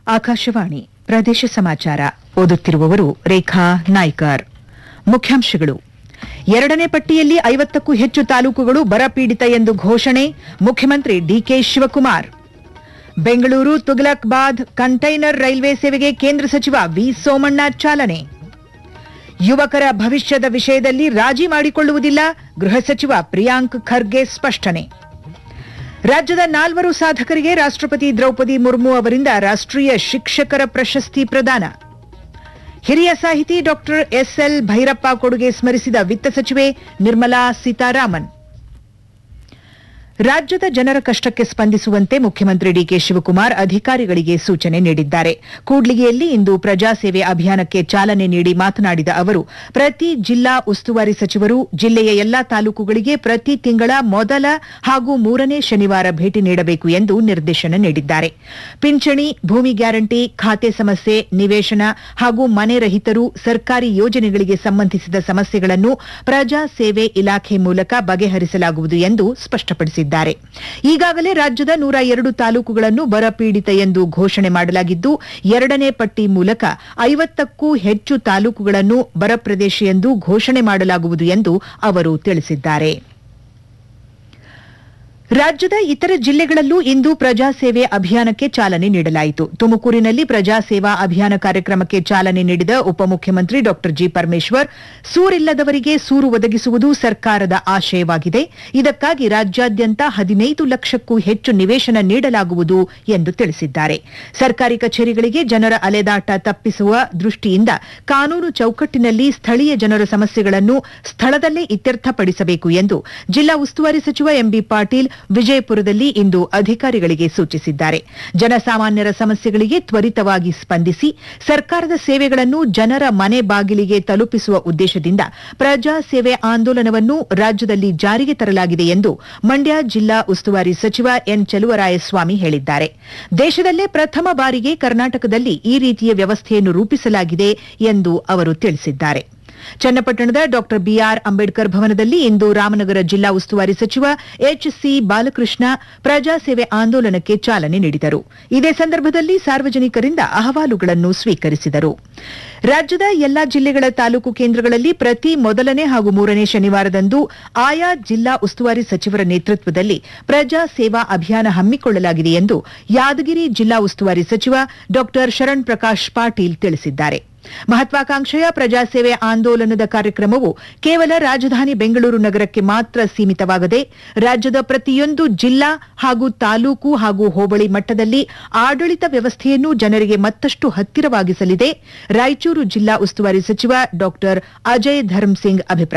ಆಕಾಶವಾಣಿ ಪ್ರದೇಶ ಸಮಾಚಾರ ಓದುತ್ತಿರುವವರು ರೇಖಾ ನಾಯ್ಕರ್ ಮುಖ್ಯಾಂಶಗಳು ಎರಡನೇ ಪಟ್ಟಿಯಲ್ಲಿ ಐವತ್ತಕ್ಕೂ ಹೆಚ್ಚು ತಾಲೂಕುಗಳು ಬರಪೀಡಿತ ಎಂದು ಘೋಷಣೆ ಮುಖ್ಯಮಂತ್ರಿ DK Shivakumar Bengaluru Tughlakabad container railway ಸೇವೆಗೆ ಕೇಂದ್ರ ಸಚಿವ ವಿ ಸೋಮಣ್ಣ ಚಾಲನೆ ಯುವಕರ ಭವಿಷ್ಯದ ವಿಷಯದಲ್ಲಿ ರಾಜಿ ಮಾಡಿಕೊಳ್ಳುವುದಿಲ್ಲ ಗೃಹ ಸಚಿವ ಪ್ರಿಯಾಂಕ್ ಖರ್ಗೆ ಸ್ಪಷ್ಟನೆ ರಾಜ್ಯದ ನಾಲ್ವರು ಸಾಧಕರಿಗೆ ರಾಷ್ಟ್ರಪತಿ ದ್ರೌಪದಿ ಮುರ್ಮು ಅವರಿಂದ ರಾಷ್ಟ್ರೀಯ ಶಿಕ್ಷಕರ ಪ್ರಶಸ್ತಿ ಪ್ರದಾನ ಹಿರಿಯ ಸಾಹಿತಿ ಡಾಕ್ಟರ್ ಎಸ್ಎಲ್ ಭೈರಪ್ಪ ಕೊಡುಗೆ ಸ್ಮರಿಸಿದ ವಿತ್ತ ಸಚಿವೆ ನಿರ್ಮಲಾ ಸೀತಾರಾಮನ್ ರಾಜ್ಯದ ಜನರ ಕಷ್ಟಕ್ಕೆ ಸ್ಪಂದಿಸುವಂತೆ ಮುಖ್ಯಮಂತ್ರಿ ಡಿಕೆ ಶಿವಕುಮಾರ್ ಅಧಿಕಾರಿಗಳಿಗೆ ಸೂಚನೆ ನೀಡಿದ್ದಾರೆ ಕೂಡ್ಲಿಗಿಯಲ್ಲಿ ಇಂದು ಪ್ರಜಾಸೇವೆ ಅಭಿಯಾನಕ್ಕೆ ಚಾಲನೆ ನೀಡಿ ಮಾತನಾಡಿದ ಅವರು ಪ್ರತಿ ಜಿಲ್ಲಾ ಉಸ್ತುವಾರಿ ಸಚಿವರು ಜಿಲ್ಲೆಯ ಎಲ್ಲಾ ತಾಲೂಕುಗಳಿಗೆ ಪ್ರತಿ ತಿಂಗಳ ಮೊದಲ ಹಾಗೂ ಮೂರನೇ ಶನಿವಾರ ಭೇಟಿ ನೀಡಬೇಕು ಎಂದು ನಿರ್ದೇಶನ ನೀಡಿದ್ದಾರೆ ಪಿಂಚಣಿ ಭೂಮಿ ಗ್ಯಾರಂಟಿ ಖಾತೆ ಸಮಸ್ಯೆ ನಿವೇಶನ ಹಾಗೂ ಮನೆ ರಹಿತರು ಸರ್ಕಾರಿ ಯೋಜನೆಗಳಿಗೆ ಸಂಬಂಧಿಸಿದ ಸಮಸ್ಯೆಗಳನ್ನು ಪ್ರಜಾ ಸೇವೆ ಇಲಾಖೆ ಮೂಲಕ ಬಗೆಹರಿಸಲಾಗುವುದು ಎಂದು ಸ್ಪಷ್ಟಪಡಿಸಿದ್ದಾರೆ ಈಗಾಗಲೇ ರಾಜ್ಯದ ನೂರ ಎರಡು ತಾಲೂಕುಗಳನ್ನು ಬರಪೀಡಿತ ಎಂದು ಘೋಷಣೆ ಮಾಡಲಾಗಿದ್ದು ಎರಡನೇ ಪಟ್ಟಿ ಮೂಲಕ ಐವತ್ತಕ್ಕೂ ಹೆಚ್ಚು ತಾಲೂಕುಗಳನ್ನು ಬರ ಪ್ರದೇಶ ಎಂದು ಘೋಷಣೆ ಮಾಡಲಾಗುವುದು ಎಂದು ಅವರು ತಿಳಿಸಿದ್ದಾರೆ ರಾಜ್ಯದ ಇತರ ಜಿಲ್ಲೆಗಳಲ್ಲೂ ಇಂದು ಪ್ರಜಾಸೇವೆ ಅಭಿಯಾನಕ್ಕೆ ಚಾಲನೆ ನೀಡಲಾಯಿತು ತುಮಕೂರಿನಲ್ಲಿ ಪ್ರಜಾಸೇವಾ ಅಭಿಯಾನ ಕಾರ್ಯಕ್ರಮಕ್ಕೆ ಚಾಲನೆ ನೀಡಿದ ಉಪಮುಖ್ಯಮಂತ್ರಿ ಡಾ ಜಿ ಪರಮೇಶ್ವರ್ ಸೂರಿಲ್ಲದವರಿಗೆ ಸೂರು ಒದಗಿಸುವುದು ಸರ್ಕಾರದ ಆಶಯವಾಗಿದೆ ಇದಕ್ಕಾಗಿ ರಾಜ್ಯಾದ್ಯಂತ ಹದಿನೈದು ಲಕ್ಷಕ್ಕೂ ಹೆಚ್ಚು ನಿವೇಶನ ನೀಡಲಾಗುವುದು ಎಂದು ತಿಳಿಸಿದ್ದಾರೆ ಸರ್ಕಾರಿ ಕಚೇರಿಗಳಿಗೆ ಜನರ ಅಲೆದಾಟ ತಪ್ಪಿಸುವ ದೃಷ್ಟಿಯಿಂದ ಕಾನೂನು ಚೌಕಟ್ಟಿನಲ್ಲಿ ಸ್ಥಳೀಯ ಜನರ ಸಮಸ್ಯೆಗಳನ್ನು ಸ್ಥಳದಲ್ಲೇ ಇತ್ಯರ್ಥಪಡಿಸಬೇಕು ಎಂದು ಜಿಲ್ಲಾ ಉಸ್ತುವಾರಿ ಸಚಿವ ಎಂಬಿ ಪಾಟೀಲ್ ವಿಜಯಪುರದಲ್ಲಿ ಇಂದು ಅಧಿಕಾರಿಗಳಿಗೆ ಸೂಚಿಸಿದ್ದಾರೆ ಜನಸಾಮಾನ್ಯರ ಸಮಸ್ಯೆಗಳಿಗೆ ತ್ವರಿತವಾಗಿ ಸ್ಪಂದಿಸಿ ಸರ್ಕಾರದ ಸೇವೆಗಳನ್ನು ಜನರ ಮನೆ ಬಾಗಿಲಿಗೆ ತಲುಪಿಸುವ ಉದ್ದೇಶದಿಂದ ಪ್ರಜಾ ಸೇವೆ ಆಂದೋಲನವನ್ನು ರಾಜ್ಯದಲ್ಲಿ ಜಾರಿಗೆ ತರಲಾಗಿದೆ ಎಂದು ಮಂಡ್ಯ ಜಿಲ್ಲಾ ಉಸ್ತುವಾರಿ ಸಚಿವ ಎನ್ ಚಲುವರಾಯಸ್ವಾಮಿ ಹೇಳಿದ್ದಾರೆ ದೇಶದಲ್ಲೇ ಪ್ರಥಮ ಬಾರಿಗೆ ಕರ್ನಾಟಕದಲ್ಲಿ ಈ ರೀತಿಯ ವ್ಯವಸ್ಥೆಯನ್ನು ರೂಪಿಸಲಾಗಿದೆ ಎಂದು ಅವರು ತಿಳಿಸಿದ್ದಾರೆ ಚನ್ನಪಟ್ಟಣದ ಡಾ ಬಿಆರ್ ಅಂಬೇಡ್ಕರ್ ಭವನದಲ್ಲಿ ಇಂದು ರಾಮನಗರ ಜಿಲ್ಲಾ ಉಸ್ತುವಾರಿ ಸಚಿವ ಎಚ್ ಸಿ ಬಾಲಕೃಷ್ಣ ಪ್ರಜಾಸೇವೆ ಆಂದೋಲನಕ್ಕೆ ಚಾಲನೆ ನೀಡಿದರು ಇದೇ ಸಂದರ್ಭದಲ್ಲಿ ಸಾರ್ವಜನಿಕರಿಂದ ಅಹವಾಲುಗಳನ್ನು ಸ್ವೀಕರಿಸಿದರು ರಾಜ್ಯದ ಎಲ್ಲಾ ಜಿಲ್ಲೆಗಳ ತಾಲೂಕು ಕೇಂದ್ರಗಳಲ್ಲಿ ಪ್ರತಿ ಮೊದಲನೇ ಹಾಗೂ ಮೂರನೇ ಶನಿವಾರದಂದು ಆಯಾ ಜಿಲ್ಲಾ ಉಸ್ತುವಾರಿ ಸಚಿವರ ನೇತೃತ್ವದಲ್ಲಿ ಪ್ರಜಾ ಸೇವಾ ಅಭಿಯಾನ ಹಮ್ಮಿಕೊಳ್ಳಲಾಗಿದೆ ಎಂದು ಯಾದಗಿರಿ ಜಿಲ್ಲಾ ಉಸ್ತುವಾರಿ ಸಚಿವ ಡಾ ಶರಣ್ ಪ್ರಕಾಶ್ ಪಾಟೀಲ್ ತಿಳಿಸಿದ್ದಾರೆ ಮಹತ್ವಾಕಾಂಕ್ಷೆಯ ಪ್ರಜಾಸೇವೆ ಆಂದೋಲನದ ಕಾರ್ಯಕ್ರಮವು ಕೇವಲ ರಾಜಧಾನಿ ಬೆಂಗಳೂರು ನಗರಕ್ಕೆ ಮಾತ್ರ ಸೀಮಿತವಾಗದೆ ರಾಜ್ಯದ ಪ್ರತಿಯೊಂದು ಜಿಲ್ಲಾ ಹಾಗೂ ತಾಲೂಕು ಹಾಗೂ ಹೋಬಳಿ ಮಟ್ಟದಲ್ಲಿ ಆಡಳಿತ ವ್ಯವಸ್ಥೆಯನ್ನು ಜನರಿಗೆ ಮತ್ತಷ್ಟು ಹತ್ತಿರವಾಗಿಸಲಿದೆ ರಾಯಚೂರು ಜಿಲ್ಲಾ ಉಸ್ತುವಾರಿ ಸಚಿವ ಡಾ ಅಜಯ್ ಧರ್ಮ್ ಸಿಂಗ್ ಅಭಿಪ್ರಾಯ